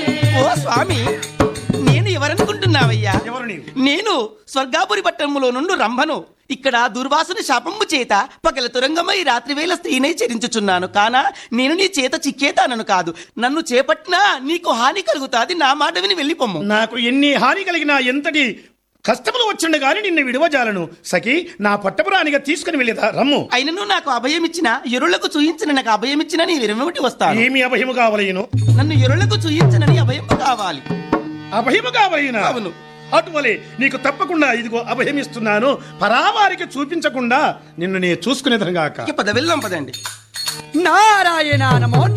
ఓ స్వామి నేను ఎవరనుకుంటున్నావయ్యా ఎవరు నీవు నేను స్వర్గాపురి పట్టణములో నుండి రంభను ఇక్కడ దుర్వాసుని శాపంబు చేత పగల తురంగమై రాత్రివేళ స్త్రీనై చరించుచున్నాను కానా నేను నీ చేత చిక్కేతానను కాదు నన్ను చేపట్టినా నీకు హాని కలుగుతాది నా మాట విని వెళ్ళిపోమ్ము నాకు ఎన్ని హాని కలిగినా ఎంతటి కష్టములు వచ్చిండు గాని నిన్ను విడవజాలను సఖి నా పట్టపురానిగా తీసుకుని వెళ్ళేదా రమ్ము అయినను నాకు అభయం ఇచ్చిన ఎరుళ్లకు చూయించిన నాకు అభయం ఇచ్చిన నీ విరమిటి వస్తాను ఏమి అభయము కావలేను నన్ను ఎరుళ్లకు చూయించనని అభయం కావాలి అభయము కావలేనా అవును. అటువలే నీకు తప్పకుండా ఇదిగో అభయమిస్తున్నాను పరావారికి చూపించకుండా నిన్ను నేను చూసుకునేదనగాక ఇక పద వెళ్దాం పదండి నారాయణ నమో